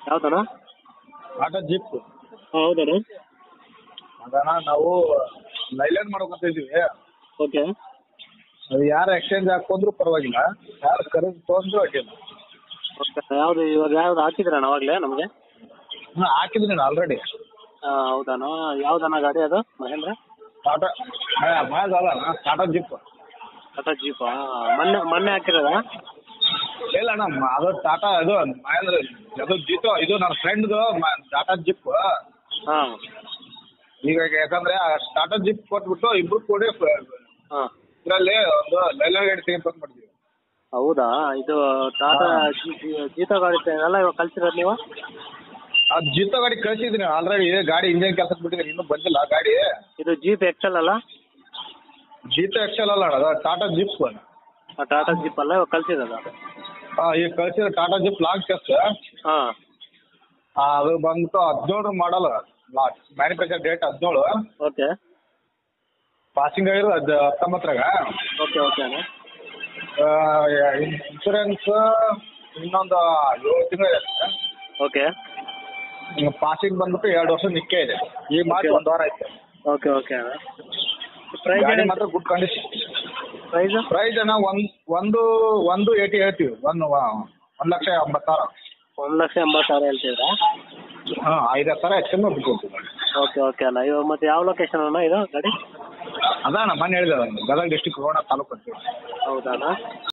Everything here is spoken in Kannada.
ಯಾವ್ದಣ್ಣ ಟಾಟಾ ಜೀಪ್ ಹಾಂ ಹೌದಣ್ಣ ಅದನ್ನ ನಾವು ಲೈಲ್ಯಾಂಡ್ ಮಾಡ್ಬೇಕಂತ ಇದ್ದೀವಿ ಓಕೆ ಅದು ಯಾರು ಎಕ್ಸ್ಚೇಂಜ್ ಹಾಕೊಂಡ್ರು ಪರವಾಗಿಲ್ಲ ಯಾರು ಖರೀದಿ ತೊಗೊಂಡ್ರು ಅಡ್ಡಿಲ್ಲ ಓಕೆ ಯಾವುದು ಇವಾಗ ಯಾವ್ದು ಹಾಕಿದ್ರಣ್ಣ ಅವಾಗಲೇ ನಮಗೆ ಹಾಂ ಹಾಕಿದ್ದೀನಿ ಆಲ್ರೆಡಿ ಹಾಂ ಹೌದಣ್ಣ ಯಾವ್ದಣ್ಣ ಗಾಡಿ ಅದು ಮಹೇಂದ್ರ ಟಾಟಾ ಮಾಯ್ ಅಲ್ಲ ಟಾಟಾ ಜೀಪ್ ಟಾಟಾ ಜೀಪಾ ಮೊನ್ನೆ ಮೊನ್ನೆ ಹಾಕಿರೋದಾ ಇಲ್ಲ ಅಣ್ಣ ಮ- ಅದು ಟಾಟಾ ಇದು ಮಹೇಂದ್ರ ಅದು ಜೀತೋ ಇದು ನನ್ನ ಫ್ರೆಂಡ್ದು ಟಾಟಾ ಜಿಪ್ ಹಾಂ ಈಗ ಯಾಕಂದ್ರೆ ಆ ಟಾಟಾ ಜಿಪ್ ಕೊಟ್ಬಿಟ್ಟು ಇಬ್ರು ಕೂಡಿ ಹಾಂ ಇದರಲ್ಲಿ ಒಂದು ಲೈಲ್ಯಾಂಡ್ ಗಾಡಿ ತೆಗೆದು ಮಾಡಿದ್ವಿ ಹೌದಾ ಇದು ಟಾಟಾ ಜೀತ ಗಾಡಿ ಎಲ್ಲ ಇವಾಗ ಕಳ್ಸಿರೋದು ನೀವು ಆ ಜೀತೋ ಗಾಡಿ ಕಳಿಸಿದ್ದೀನಿ ಆಲ್ರೆಡಿ ಗಾಡಿ ಇಂಜಿನ್ ಕೆಲಸಕ್ಕೆ ಬಿಟ್ಟಿದ್ದೀನಿ ಇನ್ನೂ ಬಂದಿಲ್ಲ ಗಾಡಿ ಇದು ಜೀಪ್ ಎಕ್ಸೆಲ್ ಅಲ್ಲ ಜೀತೋ ಎಕ್ಸೆಲ್ ಅಲ್ಲ ಅಣ್ಣ ಅದು ಟಾಟಾ ಜಿಪ್ ಆ ಟಾಟಾ ಜೀಪ್ ಅಲ್ಲ ಇವಾಗ ಕಳ್ಸಿರೋದು ಹಾಂ ಈಗ ಕಳಿಸಿರೋ ಟಾಟಾ ಜಿಪ್ ಲಾಂಗ್ ಟೆಸ್ಟ್ ಹಾಂ ಅದು ಬಂದ್ಬಿಟ್ಟು ಹದಿನೇಳು ಮಾಡಲ್ ಮ್ಯಾನುಫ್ಯಾಕ್ಚರ್ ಡೇಟ್ ಹದಿನೇಳು ಓಕೆ ಪಾಸಿಂಗ್ ಆಗಿರೋದು ಹದ್ ಹತ್ತೊಂಬತ್ತರಾಗ ಓಕೆ ಓಕೆ ಅಣ್ಣ ಇನ್ಶೂರೆನ್ಸ್ ಇನ್ನೊಂದು ಏಳು ತಿಂಗಳು ಇದೆ ಓಕೆ ಪಾಸಿಂಗ್ ಬಂದ್ಬಿಟ್ಟು ಎರಡು ವರ್ಷ ನಿಕ್ಕೇ ಇದೆ ಈಗ ಮಾಡಿ Okay. ಒಂದು ವಾರ ಆಯ್ತು ಓಕೆ ಓಕೆ ಅಣ್ಣ ಪ್ರೈಸ್ ಗಾಡಿ ಮಾತ್ರ ಗುಡ್ ಕಂಡೀಷನ್ ಪ್ರೈಸು ಪ್ರೈಸ್ ಅಣ್ಣ ಒಂದು ಒಂದು ಒಂದು ಏಯ್ಟಿ ಹೇಳ್ತೀವಿ ಒಂದು ಒಂದು ಲಕ್ಷ ಎಂಬತ್ತು ಸಾವಿರ ಒಂದು ಲಕ್ಷ ಎಂಬತ್ತು ಸಾವಿರ ಹೇಳ್ತಿದ್ರಾ ಹಾಂ ಐದಾರು ಸಾವಿರ ಹೆಚ್ಚು ಬಿಟ್ಕೊಡ್ತೀವಿ ಓಕೆ ಓಕೆ ಅಣ್ಣ ಇವಾಗ ಮತ್ತೆ ಯಾವ ಲೊಕೇಶನ್ ಅಣ್ಣ ಇದು ಗಾಡಿ ಅದ ಅಣ್ಣ ಮೊನ್ನೆ ಹೇಳಿದೆ ಗದಗ ಡಿಸ್ಟಿಕ್ ರೋಣ ತಾಲೂಕು ಅಂತೀವಿ ಹೌದಾ ಅಣ್ಣ